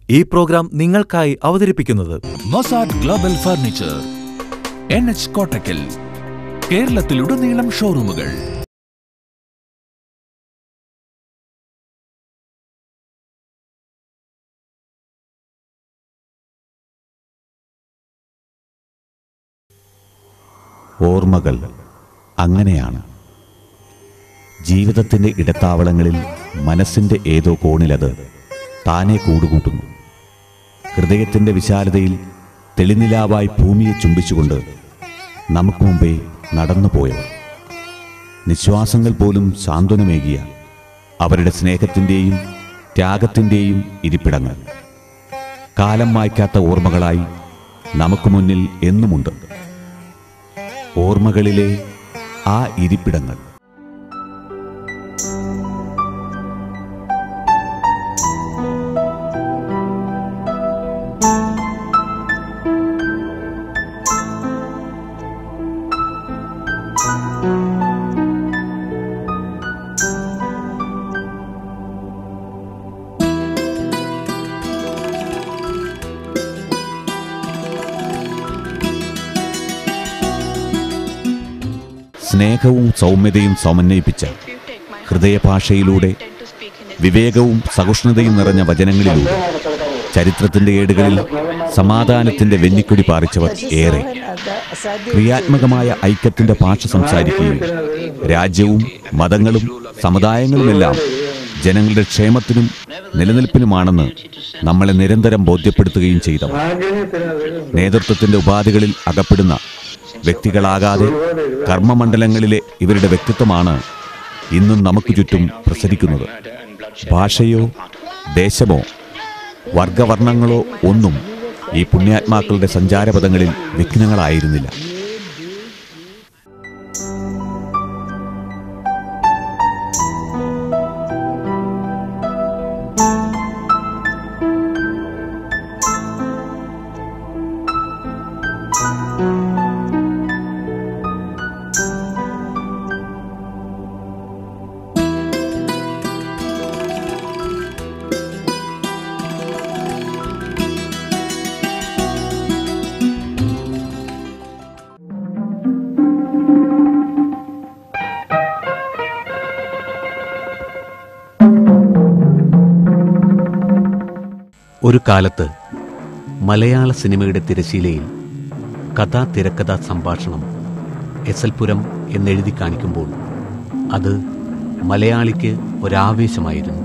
ഈ പ്രോഗ്രാം നിങ്ങൾക്കായി അവതരിപ്പിക്കുന്നത് Mosad global furniture N H Kottakkal കേരളത്തിലുടനീളം ഷോറൂമുകൾ ഓർമ്മകൾ അങ്ങനെയാണ് ജീവിതത്തിൻ്റെ ഇടത്താവളങ്ങളിൽ മനസ്സിൻ്റെ ഏതോ കോണിലത് താനെ കൂടുകൂട്ടുന്നു ഹൃദയത്തിൻ്റെ വിശാലതയിൽ തെളിനിലാവായി ഭൂമിയെ ചുംബിച്ചുകൊണ്ട് നമുക്ക് മുമ്പേ നടന്നുപോയവർ നിശ്വാസങ്ങൾ പോലും സാന്ത്വനമേകിയ അവരുടെ സ്നേഹത്തിൻ്റെയും ത്യാഗത്തിൻ്റെയും ഇരിപ്പിടങ്ങൾ കാലം മായ്ക്കാത്ത ഓർമ്മകളായി നമുക്ക് മുന്നിൽ എന്നുമുണ്ട് ഓർമ്മകളിലെ ആ ഇരിപ്പിടങ്ങൾ സ്നേഹവും സൗമ്യതയും സമന്വയിപ്പിച്ച ഹൃദയഭാഷയിലൂടെ വിവേകവും സഹിഷ്ണുതയും നിറഞ്ഞ വചനങ്ങളിലൂടെ ചരിത്രത്തിന്റെ ഏടുകളിൽ സമാധാനത്തിന്റെ വെന്നിക്കൊടി പാറിച്ചവർ ഏറെ ക്രിയാത്മകമായ ഐക്യത്തിന്റെ ഭാഷ സംസാരിക്കുകയും രാജ്യവും മതങ്ങളും സമുദായങ്ങളുമെല്ലാം ജനങ്ങളുടെ ക്ഷേമത്തിനും നിലനിൽപ്പിനുമാണെന്ന് നമ്മളെ നിരന്തരം ബോധ്യപ്പെടുത്തുകയും ചെയ്തവർ നേതൃത്വത്തിന്റെ ഉപാധികളിൽ അകപ്പെടുന്ന വ്യക്തികളാകാതെ കർമ്മമണ്ഡലങ്ങളിലെ ഇവരുടെ വ്യക്തിത്വമാണ് ഇന്നും നമുക്ക് ചുറ്റും പ്രസരിക്കുന്നത് ഭാഷയോ ദേശമോ വർഗവർണ്ണങ്ങളോ ഒന്നും ഈ പുണ്യാത്മാക്കളുടെ സഞ്ചാരപഥങ്ങളിൽ വിഘ്നങ്ങളായിരുന്നില്ല ഒരു കാലത്ത് മലയാള സിനിമയുടെ തിരശീലയിൽ കഥാ തിരക്കഥാ സംഭാഷണം എസ് എൽ പുരം എന്നെഴുതി കാണിക്കുമ്പോൾ അത് മലയാളിക്ക് ഒരാവേശമായിരുന്നു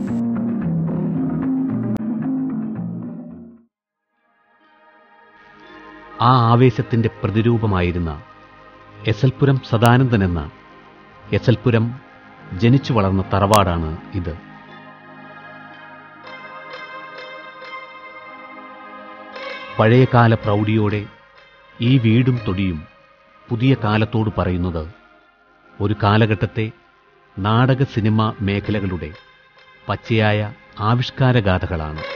ആ ആവേശത്തിന്റെ പ്രതിരൂപമായിരുന്ന എസ് എൽ പുരം സദാനന്ദൻ എന്ന എസ് എൽ പുരം ജനിച്ചു വളർന്ന തറവാടാണ് ഇത് പഴയകാല പ്രൗഢിയോടെ ഈ വീടും തൊടിയും പുതിയ കാലത്തോട് പറയുന്നത് ഒരു കാലഘട്ടത്തെ നാടക സിനിമ മേഖലകളുടെ പച്ചയായ ആവിഷ്കാരഗാഥകളാണ്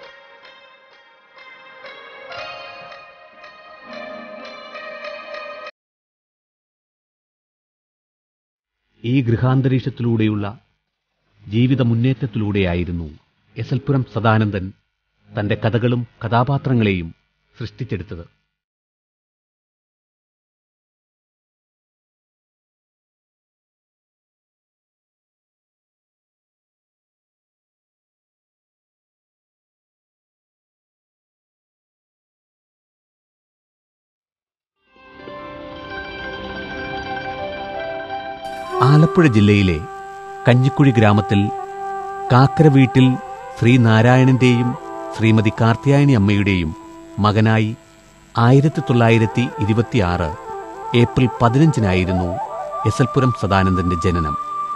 ഈ ഗൃഹാന്തരീക്ഷത്തിലൂടെയുള്ള ജീവിത മുന്നേറ്റത്തിലൂടെയായിരുന്നു എസ് എൽ പുരം സദാനന്ദൻ തന്റെ കഥകളും കഥാപാത്രങ്ങളെയും സൃഷ്ടിച്ചെടുത്തത് ആലപ്പുഴ ജില്ലയിലെ കഞ്ഞിക്കുഴി ഗ്രാമത്തിൽ കാക്കര വീട്ടിൽ ശ്രീനാരായണന്റെയും ശ്രീമതി കാർത്തിയായനി അമ്മയുടെയും മകനായി ആയിരത്തി തൊള്ളായിരത്തി ഇരുപത്തിയാറ് ഏപ്രിൽ പതിനഞ്ചിനായിരുന്നു എസ് എൽ പുരം സദാനന്ദന്റെ ജനനം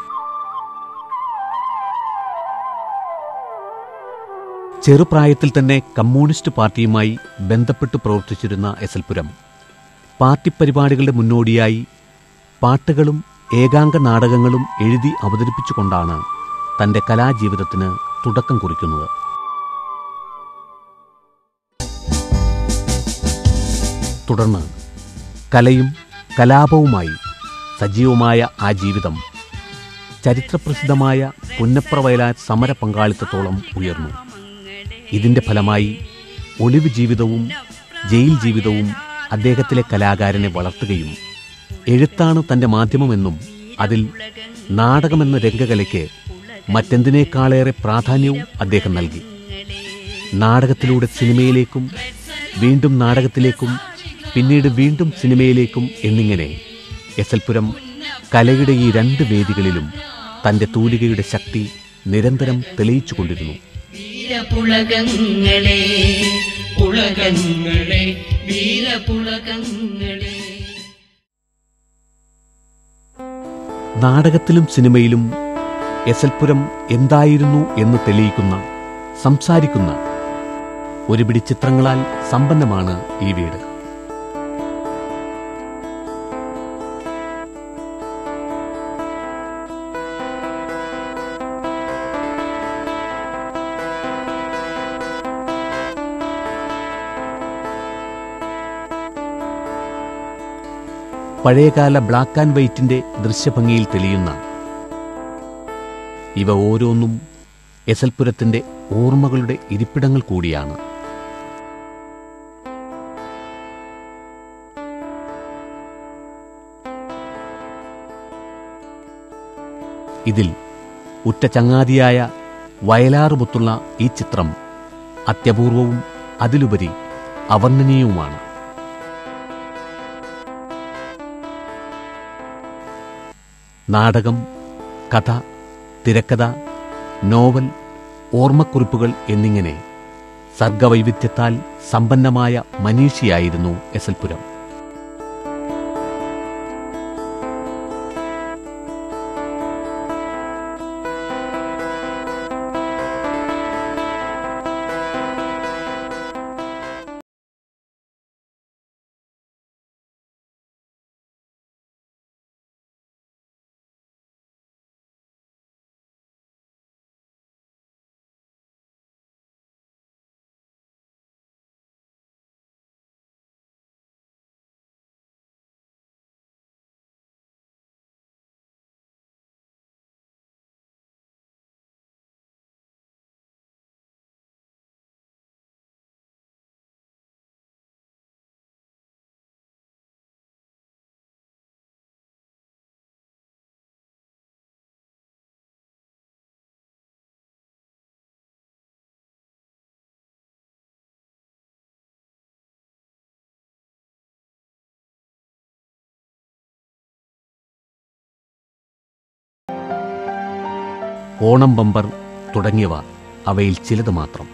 ചെറുപ്രായത്തിൽ തന്നെ കമ്മ്യൂണിസ്റ്റ് പാർട്ടിയുമായി ബന്ധപ്പെട്ട് പ്രവർത്തിച്ചിരുന്ന എസ് എൽ പുരം പാർട്ടി പരിപാടികളുടെ മുന്നോടിയായി പാട്ടുകളും ഏകാംഗ നാടകങ്ങളും എഴുതി അവതരിപ്പിച്ചുകൊണ്ടാണ് തന്റെ കലാജീവിതത്തിന് തുടക്കം കുറിക്കുന്നത് തുടർന്ന് കലയും കലാപവുമായി സജീവമായ ആ ജീവിതം ചരിത്രപ്രസിദ്ധമായ പുന്നപ്ര വയലാർ സമര പങ്കാളിത്തത്തോളം ഉയർന്നു ഇതിൻ്റെ ഫലമായി ഒളിവ് ജീവിതവും ജയിൽ ജീവിതവും അദ്ദേഹത്തിലെ കലാകാരനെ വളർത്തുകയും എഴുത്താണ് തൻ്റെ മാധ്യമമെന്നും അതിൽ നാടകമെന്ന രംഗകലയ്ക്ക് മറ്റെന്തിനേക്കാളേറെ പ്രാധാന്യവും അദ്ദേഹം നൽകി നാടകത്തിലൂടെ സിനിമയിലേക്കും വീണ്ടും നാടകത്തിലേക്കും പിന്നീട് വീണ്ടും സിനിമയിലേക്കും എന്നിങ്ങനെ എസ് എൽ പുരം കലയുടെ ഈ രണ്ട് വേദികളിലും തൻ്റെ തൂലികയുടെ ശക്തി നിരന്തരം തെളിയിച്ചുകൊണ്ടിരുന്നു വീരപുളകങ്ങളെ പുളകങ്ങളെ വീരപുളകങ്ങളെ നാടകത്തിലും സിനിമയിലും എസ് എൽ പുരം എന്തായിരുന്നു എന്ന് തെളിയിക്കുന്ന സംസാരിക്കുന്ന ഒരു പിടി ചിത്രങ്ങളാൽ സമ്പന്നമാണ് ഈ വീട് പഴയകാല ബ്ലാക്ക് ആൻഡ് വൈറ്റിന്റെ ദൃശ്യഭംഗിയിൽ തെളിയുന്ന ഇവ ഓരോന്നും എസൽപുരത്തിന്റെ ഓർമ്മകളുടെ ഇരിപ്പിടങ്ങൾ കൂടിയാണ് ഇതിൽ ഉറ്റ ചങ്ങാതിയായ വയലാറുമൊത്തുള്ള ഈ ചിത്രം അത്യപൂർവവും അതിലുപരി അവർണ്ണനീയവുമാണ് നാടകം കഥ തിരക്കഥ നോവൽ ഓർമ്മക്കുറിപ്പുകൾ എന്നിങ്ങനെ സർഗവൈവിധ്യത്താൽ സമ്പന്നമായ മനീഷിയായിരുന്നു എസൽപുരം ഓണം ബമ്പർ തുടങ്ങിയവ അവയിൽ ചിലത് മാത്രം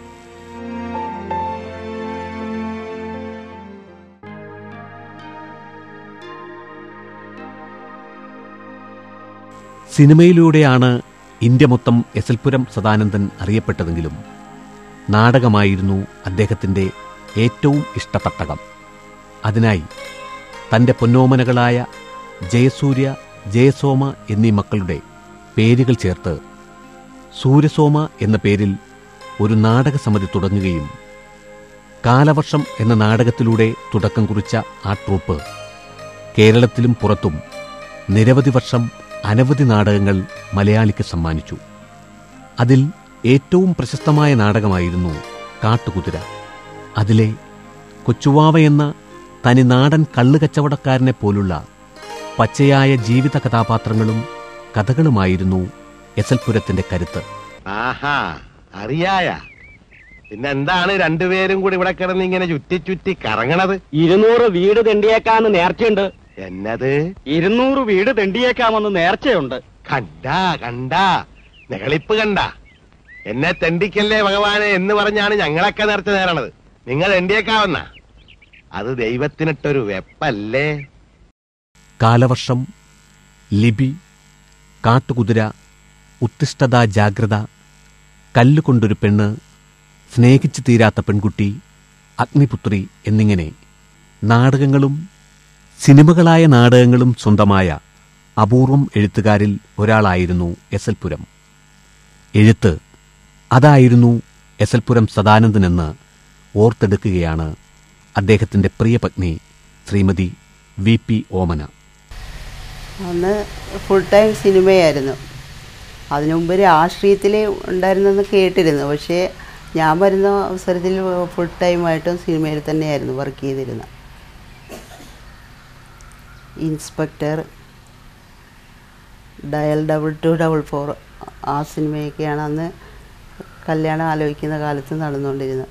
സിനിമയിലൂടെയാണ് ഇന്ത്യ മൊത്തം എസൽപുരം സദാനന്ദൻ അറിയപ്പെട്ടതെങ്കിലും നാടകമായിരുന്നു അദ്ദേഹത്തിൻ്റെ ഏറ്റവും ഇഷ്ടപ്പെട്ടകം അതിനായി തൻ്റെ പൊന്നോമനകളായ ജയസൂര്യ ജയസോമ എന്നീ മക്കളുടെ പേരുകൾ ചേർത്ത് സൂര്യസോമ എന്ന പേരിൽ ഒരു നാടകസമിതി തുടങ്ങുകയും കാലവർഷം എന്ന നാടകത്തിലൂടെ തുടക്കം കുറിച്ച ആ ട്രൂപ്പ് കേരളത്തിലും പുറത്തും നിരവധി വർഷം അനവധി നാടകങ്ങൾ മലയാളിക്ക് സമ്മാനിച്ചു അതിൽ ഏറ്റവും പ്രശസ്തമായ നാടകമായിരുന്നു കാട്ടുകുതിര അതിലെ കൊച്ചുവാവ എന്ന തനി നാടൻ കള്ളുകച്ചവടക്കാരനെ പോലുള്ള പച്ചയായ ജീവിത കഥാപാത്രങ്ങളും കഥകളുമായിരുന്നു എസൽപുരത്തിന്റെ കരുത്ത് ആഹാ അറിയായ പിന്നെ എന്താണ് രണ്ടുപേരും കൂടി ഇവിടെ കിടന്ന് ഇങ്ങനെ ചുറ്റി ചുറ്റി കറങ്ങണത് ഇരുന്നൂറ് വീട് തെണ്ടിയേക്കാന്ന് നേർച്ചയുണ്ട് എന്നത് ഇരുന്നൂറ് വീട് തെണ്ടിയേക്കാമെന്ന് നേർച്ചയുണ്ട് കണ്ടാ കണ്ടാ നെകളിപ്പ് കണ്ട എന്നെ തെണ്ടിക്കല്ലേ ഭഗവാനെ എന്ന് പറഞ്ഞാണ് ഞങ്ങളൊക്കെ നേർച്ച നേരണത് നിങ്ങൾ തെണ്ടിയേക്കാവുന്ന അത് ദൈവത്തിനിട്ടൊരു വെപ്പല്ലേ കാലവർഷം ലിപി കാട്ടുകുതിര ഉത്തിഷ്ഠത ജാഗ്രത കല്ലുകൊണ്ടൊരു പെണ്ണ് സ്നേഹിച്ചു തീരാത്ത പെൺകുട്ടി അഗ്നിപുത്രി എന്നിങ്ങനെ നാടകങ്ങളും സിനിമകളായ നാടകങ്ങളും സ്വന്തമായ അപൂർവം എഴുത്തുകാരിൽ ഒരാളായിരുന്നു എസൽപുരം എഴുത്ത് അതായിരുന്നു എസൽപുരം സദാനന്ദനെന്ന് ഓർത്തെടുക്കുകയാണ് അദ്ദേഹത്തിൻ്റെ പ്രിയപത്നി ശ്രീമതി വി പി ഓമന അന്ന് ഫുൾ ടൈം സിനിമയായിരുന്നു അതിനു മുമ്പ് രാഷ്ട്രീയത്തിൽ ഉണ്ടായിരുന്നെന്ന് കേട്ടിരുന്നു പക്ഷേ ഞാൻ വരുന്ന അവസരത്തിൽ ഫുൾ ടൈമായിട്ടും സിനിമയിൽ തന്നെയായിരുന്നു വർക്ക് ചെയ്തിരുന്നത് inspector dial double two double four ആ സിനിമയൊക്കെയാണ് അന്ന് കല്യാണം ആലോചിക്കുന്ന കാലത്ത് നടന്നുകൊണ്ടിരുന്നത്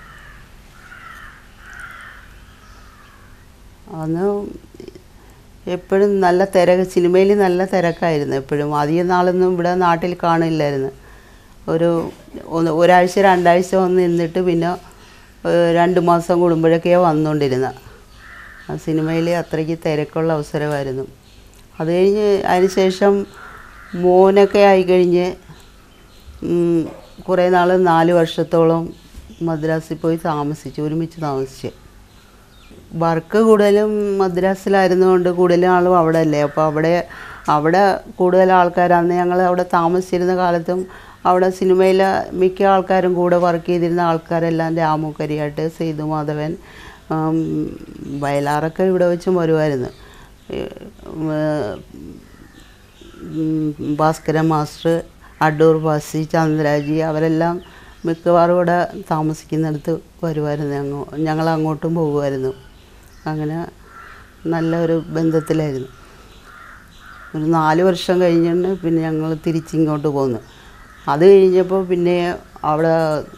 അന്ന് എപ്പോഴും നല്ല തിരക്ക് സിനിമയിൽ നല്ല തിരക്കായിരുന്നു എപ്പോഴും അധികം നാളൊന്നും ഇവിടെ നാട്ടിൽ കാണില്ലായിരുന്നു ഒരു ഒന്ന് ഒരാഴ്ച രണ്ടാഴ്ച വന്ന് നിന്നിട്ട് പിന്നെ ഏഹ്, രണ്ട് മാസം കൂടുമ്പോഴൊക്കെയാണ് വന്നുകൊണ്ടിരുന്നത് ആ സിനിമയിൽ അത്രയ്ക്ക് തിരക്കുള്ള അവസരമായിരുന്നു അത് കഴിഞ്ഞ് അതിന് ശേഷം മോനൊക്കെ ആയിക്കഴിഞ്ഞ് ഉം, കുറേ നാൾ നാല് വർഷത്തോളം മദ്രാസിൽ പോയി താമസിച്ചു ഒരുമിച്ച് താമസിച്ച് വർക്ക് കൂടുതലും മദ്രാസിലായിരുന്നുകൊണ്ട് കൂടുതലും ആളും അവിടെ അല്ലേ അപ്പോൾ അവിടെ അവിടെ കൂടുതൽ ആൾക്കാരാണ് ഞങ്ങൾ അവിടെ താമസിച്ചിരുന്ന കാലത്തും അവിടെ സിനിമയിലെ മിക്ക ആൾക്കാരും കൂടെ വർക്ക് ചെയ്തിരുന്ന ആൾക്കാരെല്ലാം രാമു കരിയാട്ട് സേതു മാധവൻ ആം, വയലാറൊക്കെ ഇവിടെ വെച്ചും വരുമായിരുന്നു ഉം, ഭാസ്കരൻ മാസ്റ്റർ അടൂർ ബാസി ചന്ദ്രാജി അവരെല്ലാം മിക്കവാറും ഇവിടെ താമസിക്കുന്നിടത്ത് വരുമായിരുന്നു ഞങ്ങൾ ഞങ്ങൾ അങ്ങോട്ടും പോകുമായിരുന്നു അങ്ങനെ നല്ലൊരു ബന്ധത്തിലായിരുന്നു ഒരു നാല് വർഷം കഴിഞ്ഞിട്ട് പിന്നെ ഞങ്ങൾ തിരിച്ചിങ്ങോട്ട് പോന്നു അത് കഴിഞ്ഞപ്പോൾ പിന്നെ അവിടെ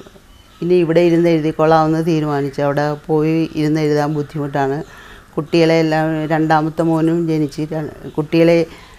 ഇനി ഇവിടെ ഇരുന്ന് എഴുതിക്കൊള്ളാമെന്ന് തീരുമാനിച്ചു അവിടെ പോയി ഇരുന്ന് എഴുതാൻ ബുദ്ധിമുട്ടാണ് കുട്ടികളെ എല്ലാം രണ്ടാമത്തെ മോനും ജനിച്ച് ര- കുട്ടികളെ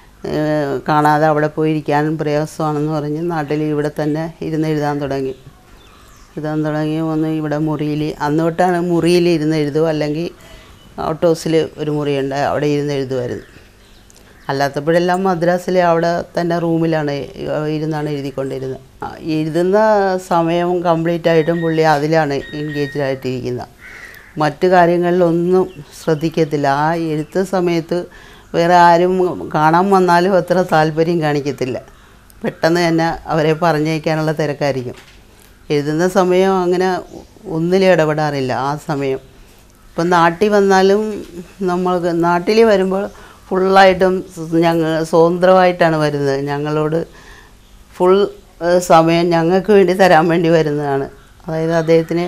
ഏഹ്, കാണാതെ അവിടെ പോയി ഇരിക്കാൻ പ്രയാസമാണെന്ന് പറഞ്ഞ് നാട്ടിൽ ഇവിടെ തന്നെ ഇരുന്ന് എഴുതാൻ തുടങ്ങി എഴുതാൻ തുടങ്ങി ഒന്ന് ഇവിടെ മുറിയിൽ അന്ന് തൊട്ടാണ് മുറിയിൽ ഇരുന്ന് എഴുതും അല്ലെങ്കിൽ ഔട്ട് ഹൗസിൽ ഒരു മുറിയുണ്ട് അവിടെ ഇരുന്ന് എഴുതുമായിരുന്നു അല്ലാത്തപ്പോഴെല്ലാം മദ്രാസിൽ അവിടെ തന്നെ റൂമിലാണ് ഇരുന്നാണ് എഴുതിക്കൊണ്ടിരുന്നത് ആ, എഴുതുന്ന സമയം കംപ്ലീറ്റ് ആയിട്ടും പുള്ളി അതിലാണ് എൻഗേജ്ഡ് ആയിട്ടിരിക്കുന്നത് മറ്റു കാര്യങ്ങളിലൊന്നും ശ്രദ്ധിക്കത്തില്ല ആ എഴുത്ത് സമയത്ത് വേറെ ആരും കാണാൻ വന്നാലും അത്ര താല്പര്യം കാണിക്കത്തില്ല പെട്ടെന്ന് തന്നെ അവരെ പറഞ്ഞയക്കാനുള്ള തിരക്കായിരിക്കും എഴുതുന്ന സമയം അങ്ങനെ ഒന്നിലും ഇടപെടാറില്ല ആ സമയം ഇപ്പം നാട്ടിൽ വന്നാലും നമ്മൾക്ക് നാട്ടിൽ വരുമ്പോൾ ഫുള്ളായിട്ടും ഞങ്ങൾ സ്വതന്ത്രമായിട്ടാണ് വരുന്നത് ഞങ്ങളോട് ഫുൾ ഏഹ്, സമയം ഞങ്ങൾക്ക് വേണ്ടി തരാൻ വേണ്ടി വരുന്നതാണ് അതായത് അദ്ദേഹത്തിന്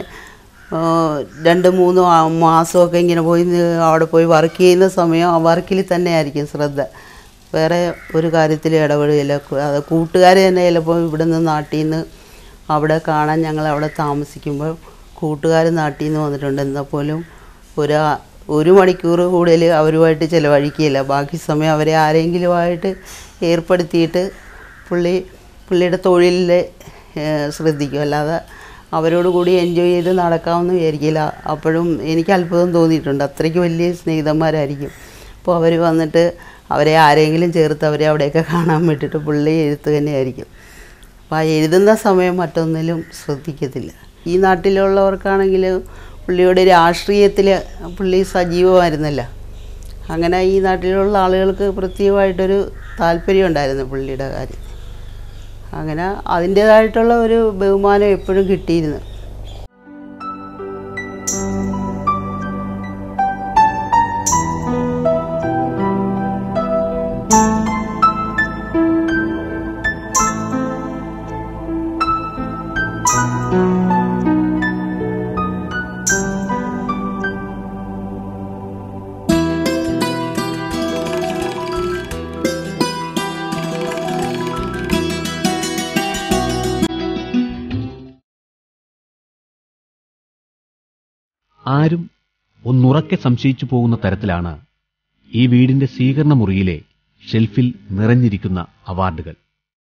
ഏഹ്, രണ്ട് മൂന്ന് മാ- മാസമൊക്കെ ഇങ്ങനെ പോയി നി- അവിടെ പോയി വർക്ക് ചെയ്യുന്ന സമയം ആ വർക്കിൽ തന്നെ ആയിരിക്കും ശ്രദ്ധ വേറെ ഒരു കാര്യത്തിൽ ഇടപെടുകയില്ല കു- അത് കൂട്ടുകാർ തന്നെ ചിലപ്പോൾ ഇവിടുന്ന് നാട്ടിൽ നിന്ന് അവിടെ കാണാൻ ഞങ്ങൾ അവിടെ താമസിക്കുമ്പോൾ കൂട്ടുകാർ നാട്ടിൽ നിന്ന് വന്നിട്ടുണ്ട് എന്നാൽ പോലും ഒരു ഒരു മണിക്കൂർ കൂടുതൽ അവരുമായിട്ട് ചിലവഴിക്കുകയില്ല ബാക്കി സമയം അവരെ ആരെങ്കിലുമായിട്ട് ഏർപ്പെടുത്തിയിട്ട് പുള്ളി പുള്ളിയുടെ തൊഴിലിൽ ഏഹ്, ശ്രദ്ധിക്കും അല്ലാതെ അവരോട് കൂടി എൻജോയ് ചെയ്ത് നടക്കാമെന്ന് വിചാരിക്കില്ല അപ്പോഴും എനിക്ക് അത്ഭുതം തോന്നിയിട്ടുണ്ട് അത്രയ്ക്ക് വലിയ സ്നേഹിതന്മാരായിരിക്കും അപ്പോൾ അവർ വന്നിട്ട് അവരെ ആരെങ്കിലും ചേർത്ത് അവരെ അവിടെയൊക്കെ കാണാൻ വിട്ടിട്ട് പുള്ളി എഴുത്ത് തന്നെയായിരിക്കും അപ്പോൾ ആ എഴുതുന്ന സമയം മറ്റൊന്നിലും ശ്രദ്ധിക്കത്തില്ല ഈ നാട്ടിലുള്ളവർക്കാണെങ്കിൽ പുള്ളിയുടെ രാഷ്ട്രീയത്തിൽ പുള്ളി സജീവമായിരുന്നല്ല അങ്ങനെ ഈ നാട്ടിലുള്ള ആളുകൾക്ക് പ്രത്യേകമായിട്ടൊരു താല്പര്യം ഉണ്ടായിരുന്നു പുള്ളിയുടെ കാര്യം അങ്ങനെ അതിൻ്റേതായിട്ടുള്ള ഒരു ബഹുമാനം എപ്പോഴും കിട്ടിയിരുന്നു ആരും ഒന്നുറക്കെ സംശയിച്ചു പോകുന്ന തരത്തിലാണ് ഈ വീടിന്റെ സ്വീകരണ മുറിയിലെ ഷെൽഫിൽ നിറഞ്ഞിരിക്കുന്ന അവാർഡുകൾ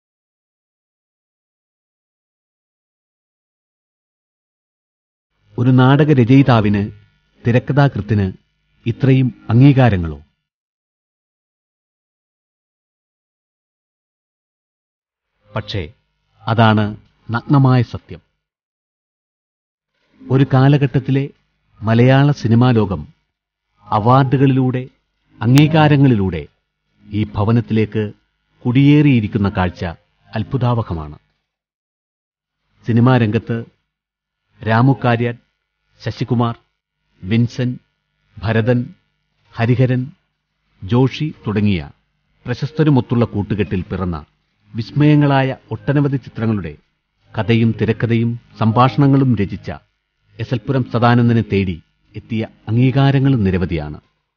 ഒരു നാടക രചയിതാവിന് തിരക്കഥാകൃത്തിന് ഇത്രയും അംഗീകാരങ്ങളോ പക്ഷേ അതാണ് നഗ്നമായ സത്യം ഒരു കാലഘട്ടത്തിലെ മലയാള സിനിമാ ലോകം അവാർഡുകളിലൂടെ അംഗീകാരങ്ങളിലൂടെ ഈ ഭവനത്തിലേക്ക് കുടിയേറിയിരിക്കുന്ന കാഴ്ച അത്ഭുതാവഹമാണ് സിനിമാ രംഗത്ത് രാമു കാര്യാൻ ശശികുമാർ വിൻസൻ ഭരതൻ ഹരിഹരൻ ജോഷി തുടങ്ങിയ പ്രശസ്തരുമൊത്തുള്ള കൂട്ടുകെട്ടിൽ പിറന്ന വിസ്മയങ്ങളായ ഒട്ടനവധി ചിത്രങ്ങളുടെ കഥയും തിരക്കഥയും സംഭാഷണങ്ങളും രചിച്ച എസ് എൽ പുരം സദാനന്ദനെ തേടി എത്തിയ അംഗീകാരങ്ങളും നിരവധിയാണ്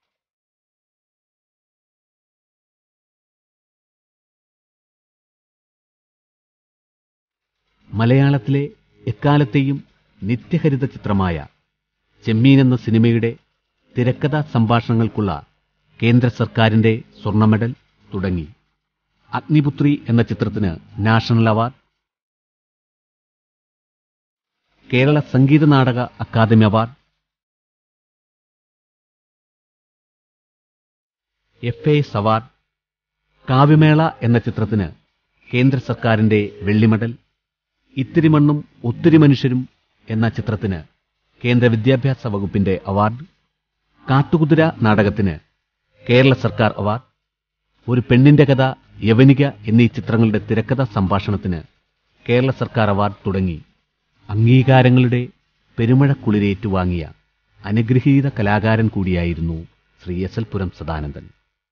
മലയാളത്തിലെ എക്കാലത്തെയും നിത്യഹരിത ചിത്രമായ ചെമ്മീൻ എന്ന സിനിമയുടെ തിരക്കഥാ സംഭാഷണങ്ങൾക്കുള്ള കേന്ദ്ര സർക്കാരിന്റെ സ്വർണ്ണ മെഡൽ തുടങ്ങി അഗ്നിപുത്രി എന്ന ചിത്രത്തിന് national award Kerala Sangeetha Nataka academy award F A S award Kavyamela എന്ന ചിത്രത്തിന് കേന്ദ്ര സർക്കാരിന്റെ വെള്ളി മെഡൽ ഇത്തിരി മണ്ണും ഒത്തിരി മനുഷ്യരും എന്ന ചിത്രത്തിന് കേന്ദ്ര വിദ്യാഭ്യാസ വകുപ്പിന്റെ അവാർഡ് കാട്ടുകുതിര നാടകത്തിന് കേരള സർക്കാർ അവാർഡ് ഒരു പെണ്ണിന്റെ കഥ യവനിക എന്നീ ചിത്രങ്ങളുടെ തിരക്കഥ സംഭാഷണത്തിന് കേരള സർക്കാർ അവാർഡ് തുടങ്ങി അംഗീകാരങ്ങളുടെ പെരുമഴക്കുളിരേറ്റുവാങ്ങിയ അനുഗ്രഹീത കലാകാരൻ കൂടിയായിരുന്നു ശ്രീ എസ് എൽ പുരം സദാനന്ദൻ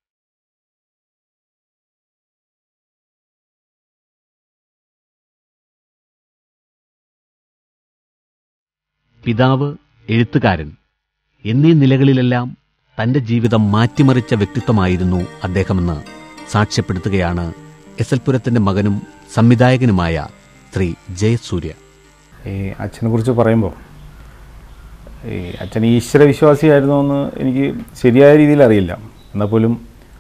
പിതാവ് എഴുത്തുകാരൻ എന്നീ നിലകളിലെല്ലാം തന്റെ ജീവിതം മാറ്റിമറിച്ച വ്യക്തിത്വമായിരുന്നു അദ്ദേഹമെന്ന് സാക്ഷ്യപ്പെടുത്തുകയാണ് എസ് എൽ പുരത്തിന്റെ മകനും സംവിധായകനുമായ ശ്രീ ജയസൂര്യ ഈ അച്ഛനെ കുറിച്ച് പറയുമ്പോൾ ഈ അച്ഛൻ ഈശ്വര വിശ്വാസിയായിരുന്നു എന്ന് എനിക്ക് ശരിയായ രീതിയിൽ അറിയില്ല എന്നാൽ പോലും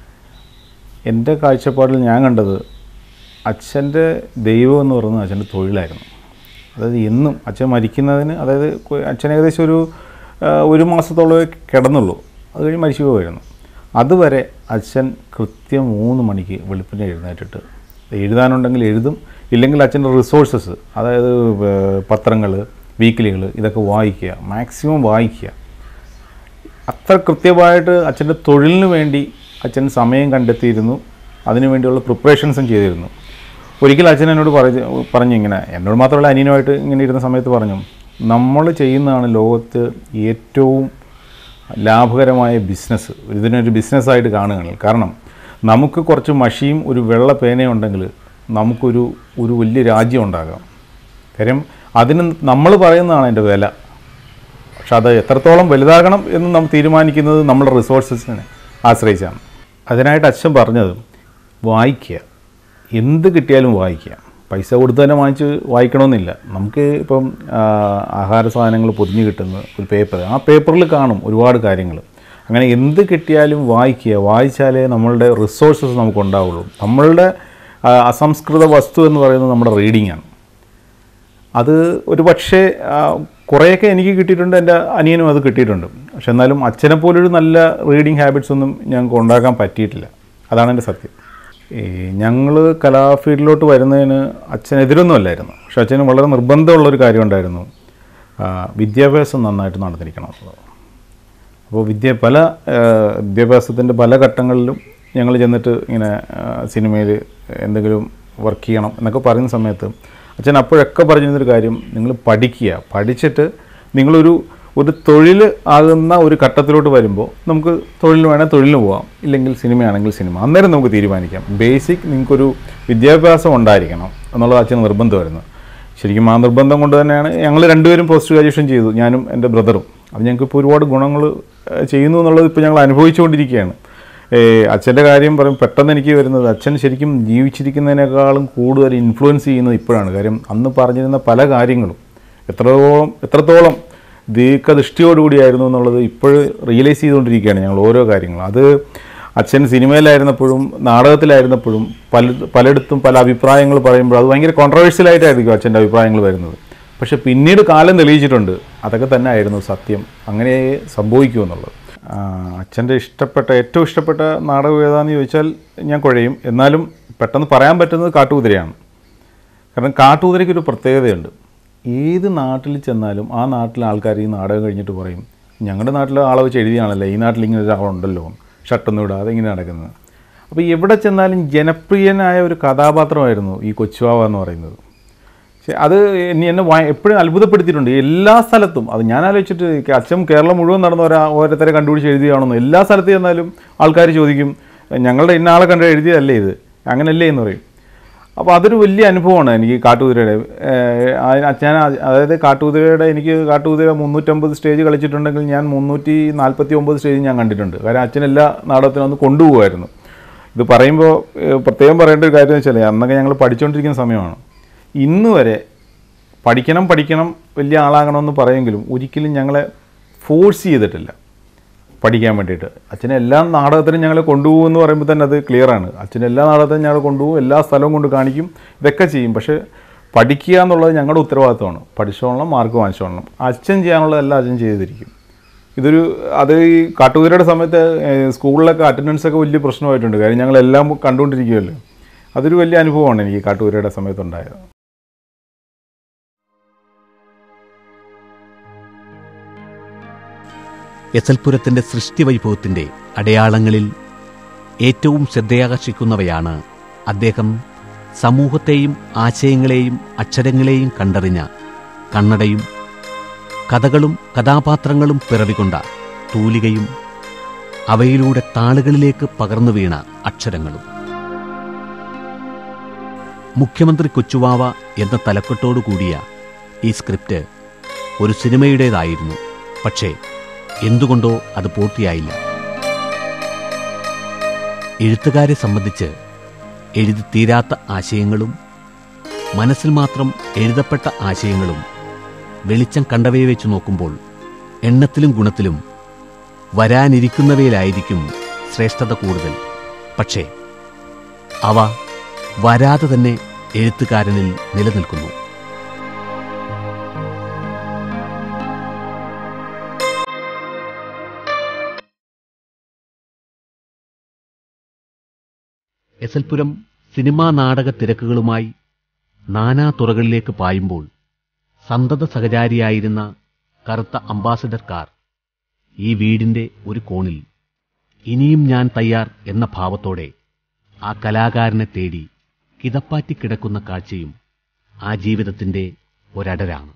എൻ്റെ കാഴ്ചപ്പാടിൽ ഞാൻ കണ്ടത് അച്ഛൻ്റെ ദൈവം എന്ന് പറയുന്നത് അച്ഛൻ്റെ തൊഴിലായിരുന്നു അതായത് എന്നും അച്ഛൻ മരിക്കുന്നതിന് അതായത് കൊ- അച്ഛൻ ഏകദേശം ഒരു ആ, ഒരു മാസത്തോളമേ കിടന്നുള്ളൂ അത് കഴിഞ്ഞ് മരിച്ചു പോകുമായിരുന്നു അതുവരെ അച്ഛൻ കൃത്യം മൂന്ന് മണിക്ക് വെളുപ്പിനെ എഴുന്നേറ്റിട്ട് എഴുതാനുണ്ടെങ്കിൽ എഴുതും ഇല്ലെങ്കിൽ അച്ഛൻ്റെ റിസോഴ്സസ് അതായത് പത്രങ്ങൾ വീക്കിലികൾ ഇതൊക്കെ വായിക്കുക മാക്സിമം വായിക്കുക അത്ര കൃത്യമായിട്ട് അച്ഛൻ്റെ തൊഴിലിന് വേണ്ടി അച്ഛൻ സമയം കണ്ടെത്തിയിരുന്നു അതിനു വേണ്ടിയുള്ള പ്രിപ്പറേഷൻസും ചെയ്തിരുന്നു ഒരിക്കൽ അച്ഛൻ എന്നോട് പറഞ്ഞു പറഞ്ഞു ഇങ്ങനെ എന്നോട് മാത്രമല്ല അനിയനുമായിട്ട് ഇങ്ങനെ ഇരുന്ന സമയത്ത് പറഞ്ഞു നമ്മൾ ചെയ്യുന്നതാണ് ലോകത്ത് ഏറ്റവും ലാഭകരമായ ബിസിനസ് ഇതിനൊരു ബിസിനസ്സായിട്ട് കാണുകയാണ് കാരണം നമുക്ക് കുറച്ച് മഷിയും ഒരു വെള്ള പേനയും ഉണ്ടെങ്കിൽ നമുക്കൊരു ഒരു വലിയ രാജ്യം ഉണ്ടാകാം കാര്യം അതിന് നമ്മൾ പറയുന്നതാണ് അതിൻ്റെ വില പക്ഷെ അത് എത്രത്തോളം വലുതാകണം എന്ന് നാം തീരുമാനിക്കുന്നത് നമ്മുടെ റിസോഴ്സസിനെ ആശ്രയിച്ചാണ് അതിനായിട്ട് അച്ഛൻ പറഞ്ഞത് വായിക്കുക എന്ത് കിട്ടിയാലും വായിക്കുക പൈസ കൊടുത്ത് തന്നെ വാങ്ങിച്ച് വായിക്കണമെന്നില്ല നമുക്ക് ഇപ്പം ആ, ആഹാര സാധനങ്ങൾ പൊതിഞ്ഞ് കിട്ടുന്ന ഒരു പേപ്പർ ആ പേപ്പറിൽ കാണും ഒരുപാട് കാര്യങ്ങൾ അങ്ങനെ എന്ത് കിട്ടിയാലും വായിക്കുക വായിച്ചാലേ നമ്മളുടെ റിസോഴ്സസ് നമുക്ക് ഉണ്ടാവുള്ളൂ നമ്മളുടെ ആ, അസംസ്കൃത വസ്തു എന്ന് പറയുന്നത് നമ്മുടെ റീഡിംഗ് ആണ് അത് ഒരു പക്ഷേ ആ, കുറേയൊക്കെ എനിക്ക് കിട്ടിയിട്ടുണ്ട് എൻ്റെ അനിയനും അത് കിട്ടിയിട്ടുണ്ട് പക്ഷെ എന്നാലും അച്ഛനെ പോലൊരു നല്ല റീഡിങ് ഹാബിറ്റ്സ് ഒന്നും ഞങ്ങൾക്ക് ഉണ്ടാക്കാൻ പറ്റിയിട്ടില്ല അതാണ് എൻ്റെ സത്യം ഈ ഞങ്ങൾ കലാഫീൽഡിലോട്ട് വരുന്നതിന് അച്ഛനെതിരൊന്നും അല്ലായിരുന്നു പക്ഷെ അച്ഛന് വളരെ നിർബന്ധമുള്ളൊരു കാര്യം ഉണ്ടായിരുന്നു ആ, വിദ്യാഭ്യാസം നന്നായിട്ട് നടന്നിരിക്കണം എന്നുള്ളത് അപ്പോൾ വിദ്യ പല വിദ്യാഭ്യാസത്തിൻ്റെ പല ഘട്ടങ്ങളിലും ഞങ്ങൾ ചെന്നിട്ട് ഇങ്ങനെ സിനിമയിൽ എന്തെങ്കിലും വർക്ക് ചെയ്യണം എന്നൊക്കെ പറയുന്ന സമയത്ത് അച്ഛൻ അപ്പോഴൊക്കെ പറഞ്ഞിരുന്നൊരു കാര്യം നിങ്ങൾ പഠിക്കുക പഠിച്ചിട്ട് നിങ്ങളൊരു ഒരു തൊഴിൽ ആകുന്ന ഒരു ഘട്ടത്തിലോട്ട് വരുമ്പോൾ നമുക്ക് തൊഴിൽ വേണേൽ തൊഴിലിന് പോവാം ഇല്ലെങ്കിൽ സിനിമയാണെങ്കിൽ സിനിമ അന്നേരം നമുക്ക് തീരുമാനിക്കാം ബേസിക് നിങ്ങൾക്കൊരു വിദ്യാഭ്യാസം ഉണ്ടായിരിക്കണം എന്നുള്ളത് അച്ഛൻ നിർബന്ധമായിരുന്നു ശരിക്കും ആ നിർബന്ധം കൊണ്ട് തന്നെയാണ് ഞങ്ങൾ രണ്ടുപേരും പോസ്റ്റ് ഗ്രാജുവേഷൻ ചെയ്തു ഞാനും എൻ്റെ ബ്രദറും അത് ഞങ്ങൾക്ക് ഇപ്പോൾ ഒരുപാട് ഗുണങ്ങൾ ചെയ്യുന്നു എന്നുള്ളത് ഇപ്പോൾ ഞങ്ങൾ അനുഭവിച്ചുകൊണ്ടിരിക്കുകയാണ് അച്ഛൻ്റെ കാര്യം പറയും പെട്ടെന്ന് എനിക്ക് വരുന്നത് അച്ഛൻ ശരിക്കും ജീവിച്ചിരിക്കുന്നതിനേക്കാളും കൂടുതൽ ഇൻഫ്ലുവൻസ് ചെയ്യുന്നത് ഇപ്പോഴാണ് കാര്യം അന്ന് പറഞ്ഞിരുന്ന പല കാര്യങ്ങളും എത്രത്തോളം എത്രത്തോളം ദീർഘദൃഷ്ടിയോടുകൂടിയായിരുന്നു എന്നുള്ളത് ഇപ്പോൾ റിയലൈസ് ചെയ്തുകൊണ്ടിരിക്കുകയാണ് ഞങ്ങൾ ഓരോ കാര്യങ്ങളും അത് അച്ഛൻ സിനിമയിലായിരുന്നപ്പോഴും നാടകത്തിലായിരുന്നപ്പോഴും പല പലയിടത്തും പല അഭിപ്രായങ്ങൾ പറയുമ്പോൾ അത് ഭയങ്കര കോൺട്രവേഴ്സ്യൽ ആയിട്ടായിരിക്കും അച്ഛൻ്റെ അഭിപ്രായങ്ങൾ വരുന്നത് പക്ഷെ പിന്നീട് കാലം തെളിയിച്ചിട്ടുണ്ട് അതൊക്കെ തന്നെ ആയിരുന്നു സത്യം അങ്ങനെ സംഭവിക്കൂ എന്നുള്ളത് ആ, അച്ഛൻ്റെ ഇഷ്ടപ്പെട്ട ഏറ്റവും ഇഷ്ടപ്പെട്ട നാടകം ഏതാണെന്ന് ചോദിച്ചാൽ ഞാൻ കുഴയും എന്നാലും പെട്ടെന്ന് പറയാൻ പറ്റുന്നത് കാട്ടുകുതിരയാണ് കാരണം കാട്ടുകുതിരയ്ക്ക് ഒരു പ്രത്യേകതയുണ്ട് ഏത് നാട്ടിൽ ചെന്നാലും ആ നാട്ടിലെ ആൾക്കാർ ഈ നാടകം കഴിഞ്ഞിട്ട് പറയും ഞങ്ങളുടെ നാട്ടിൽ ആളെ വെച്ച് എഴുതിയാണല്ലോ ഈ നാട്ടിൽ ഇങ്ങനെ ഒരാളുണ്ടല്ലോ ഷർട്ടൊന്നും ഇടാതെ ഇങ്ങനെ നടക്കുന്നത് അപ്പോൾ എവിടെ ചെന്നാലും ജനപ്രിയനായ ഒരു കഥാപാത്രമായിരുന്നു ഈ കൊച്ചുവാവ എന്ന് പറയുന്നത് പക്ഷേ അത് എന്നെ എന്നെ ഭയ- എപ്പോഴും അത്ഭുതപ്പെടുത്തിയിട്ടുണ്ട് എല്ലാ സ്ഥലത്തും അത് ഞാൻ ആലോചിച്ചിട്ട് ഈ അച്ഛൻ കേരളം മുഴുവൻ നടന്ന ഒരാ ഓരോരുത്തരെ കണ്ടുപിടിച്ച് എഴുതിയാണെന്ന് എല്ലാ സ്ഥലത്ത് ചെന്നാലും ആൾക്കാർ ചോദിക്കും ഞങ്ങളുടെ ഇന്ന ആളെ കണ്ട് എഴുതിയതല്ലേ ഇത് അങ്ങനല്ലേ എന്ന് പറയും അപ്പോൾ അതൊരു വലിയ അനുഭവമാണ് എനിക്ക് കാട്ടുകുതിരയുടെ ഏഹ്, ആ- ഞാൻ ആ- അതായത് കാട്ടുകുതിരയുടെ എനിക്ക് കാട്ടുകുതിര മുന്നൂറ്റമ്പത് സ്റ്റേജ് കളിച്ചിട്ടുണ്ടെങ്കിൽ ഞാൻ മുന്നൂറ്റി നാൽപ്പത്തി ഒമ്പത് സ്റ്റേജ് ഞാൻ കണ്ടിട്ടുണ്ട് കാരണം അച്ഛൻ എല്ലാ നാടകത്തിനും ഒന്ന് കൊണ്ടുപോകുമായിരുന്നു ഇത് പറയുമ്പോൾ ഏഹ്, പ്രത്യേകം പറയേണ്ട ഒരു കാര്യം എന്ന് വെച്ചാൽ അന്നൊക്കെ ഞങ്ങൾ പഠിച്ചുകൊണ്ടിരിക്കുന്ന സമയമാണ് ഇന്ന് വരെ പഠിക്കണം പഠിക്കണം വലിയ ആളാകണമെന്ന് പറയുമെങ്കിലും ഒരിക്കലും ഞങ്ങളെ ഫോഴ്സ് ചെയ്തിട്ടില്ല പഠിക്കാൻ വേണ്ടിയിട്ട് അച്ഛനെ എല്ലാ നാടകത്തിനും ഞങ്ങളെ കൊണ്ടുപോകും എന്ന് പറയുമ്പോൾ തന്നെ അത് ക്ലിയറാണ് അച്ഛൻ എല്ലാ നാടകത്തിനും ഞങ്ങൾ കൊണ്ടുപോകും എല്ലാ സ്ഥലവും കൊണ്ട് കാണിക്കും ഇതൊക്കെ ചെയ്യും പക്ഷേ പഠിക്കുക എന്നുള്ളത് ഞങ്ങളുടെ ഉത്തരവാദിത്തമാണ് പഠിച്ചോളണം മാർക്ക് വാങ്ങിച്ചോളണം അച്ഛൻ ചെയ്യാനുള്ളതെല്ലാം അച്ഛൻ ചെയ്തിരിക്കും ഇതൊരു അത് ഈ കാട്ടുകുതിരയുടെ സമയത്ത് ഏഹ്, സ്കൂളിലൊക്കെ അറ്റൻഡൻസ് ഒക്കെ വലിയ പ്രശ്നമായിട്ടുണ്ട് കാര്യം ഞങ്ങളെല്ലാം കണ്ടുകൊണ്ടിരിക്കുകയല്ലേ അതൊരു വലിയ അനുഭവമാണ് എനിക്ക് കാട്ടുകുതിരയുടെ സമയത്തുണ്ടായത് എസൽപുരത്തിന്റെ സൃഷ്ടിവൈഭവത്തിന്റെ അടയാളങ്ങളിൽ ഏറ്റവും ശ്രദ്ധയാകർഷിക്കുന്നവയാണ് അദ്ദേഹം സമൂഹത്തെയും ആശയങ്ങളെയും അക്ഷരങ്ങളെയും കണ്ടറിഞ്ഞ കണ്ണടയും കഥകളും കഥാപാത്രങ്ങളും പിറവികൊണ്ട തൂലികയും അവയിലൂടെ താളുകളിലേക്ക് പകർന്നു വീണ അക്ഷരങ്ങളും മുഖ്യമന്ത്രി കൊച്ചുവാവ എന്ന തലക്കെട്ടോടു കൂടിയ ഈ സ്ക്രിപ്റ്റ് ഒരു സിനിമയുടേതായിരുന്നു പക്ഷേ എന്തുകൊണ്ടോ അത് പൂർത്തിയായില്ല എഴുത്തുകാരെ സംബന്ധിച്ച് എഴുതി തീരാത്ത ആശയങ്ങളും മനസ്സിൽ മാത്രം എഴുതപ്പെട്ട ആശയങ്ങളും വെളിച്ചം കണ്ടവയെ വെച്ച് നോക്കുമ്പോൾ എണ്ണത്തിലും ഗുണത്തിലും വരാനിരിക്കുന്നവയിലായിരിക്കും ശ്രേഷ്ഠത കൂടുതൽ പക്ഷേ അവ വരാതെ തന്നെ എഴുത്തുകാരനിൽ നിലനിൽക്കുന്നു എസൽപുരം സിനിമാ നാടക തിരക്കുകളുമായി നാനാ തുറകളിലേക്ക് പായുമ്പോൾ സന്തത സഹചാരിയായിരുന്ന കറുത്ത അംബാസഡർ കാർ ഈ വീടിന്റെ ഒരു കോണിൽ ഇനിയും ഞാൻ തയ്യാർ എന്ന ഭാവത്തോടെ ആ കലാകാരനെ തേടി കിതപ്പാറ്റി കിടക്കുന്ന കാഴ്ചയും ആ ജീവിതത്തിന്റെ ഒരടരാണ്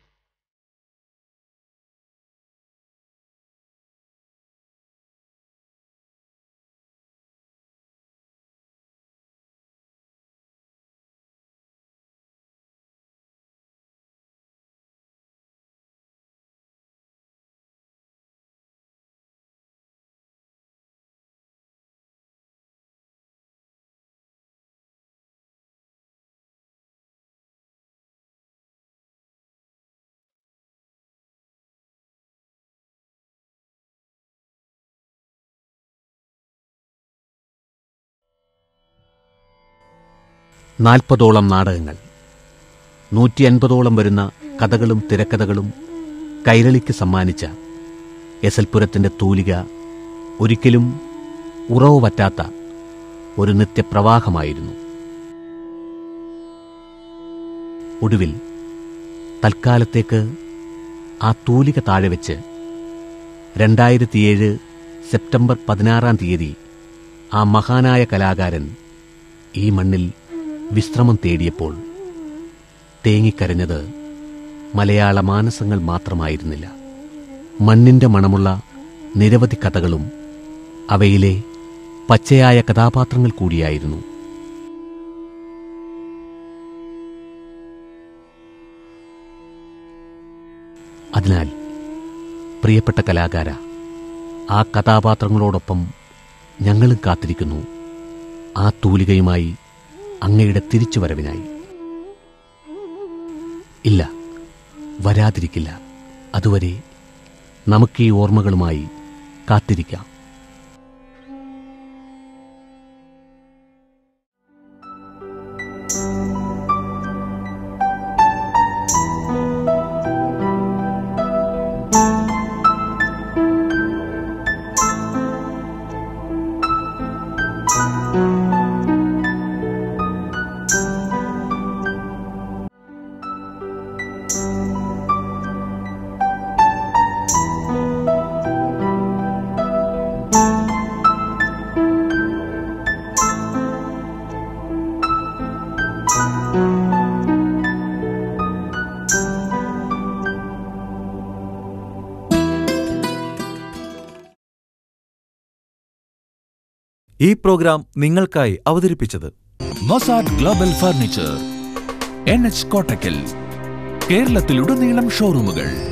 നാൽപ്പതോളം നാടകങ്ങൾ നൂറ്റി അൻപതോളം വരുന്ന കഥകളും തിരക്കഥകളും കൈരളിക്ക് സമ്മാനിച്ച എസൽപുരത്തിന്റെ തൂലിക ഒരിക്കലും ഉറവ് പറ്റാത്ത ഒരു നിത്യപ്രവാഹമായിരുന്നു ഒടുവിൽ തൽക്കാലത്തേക്ക് ആ തൂലിക താഴെ വെച്ച് രണ്ടായിരത്തിയേഴ് സെപ്റ്റംബർ പതിനാറാം തീയതി ആ മഹാനായ കലാകാരൻ ഈ മണ്ണിൽ വിശ്രമം തേടിയപ്പോൾ തേങ്ങിക്കരഞ്ഞത് മലയാള മാനസങ്ങൾ മാത്രമായിരുന്നില്ല മണ്ണിന്റെ മണമുള്ള നിരവധി കഥകളും അവയിലെ പച്ചയായ കഥാപാത്രങ്ങൾ കൂടിയായിരുന്നു അതിനാൽ പ്രിയപ്പെട്ട കലാകാര ആ കഥാപാത്രങ്ങളോടൊപ്പം ഞങ്ങളും കാത്തിരിക്കുന്നു ആ തൂലികയുമായി അങ്ങയുടെ തിരിച്ചുവരവിനായി ഇല്ല വരാതിരിക്കില്ല അതുവരെ നമുക്ക് ഈ ഓർമ്മകളുമായി കാത്തിരിക്കാം ഈ പ്രോഗ്രാം നിങ്ങൾക്കായി അവതരിപ്പിച്ചത് Mosad global furniture N H Kottakkal കേരളത്തിലുടനീളം ഷോറൂമുകൾ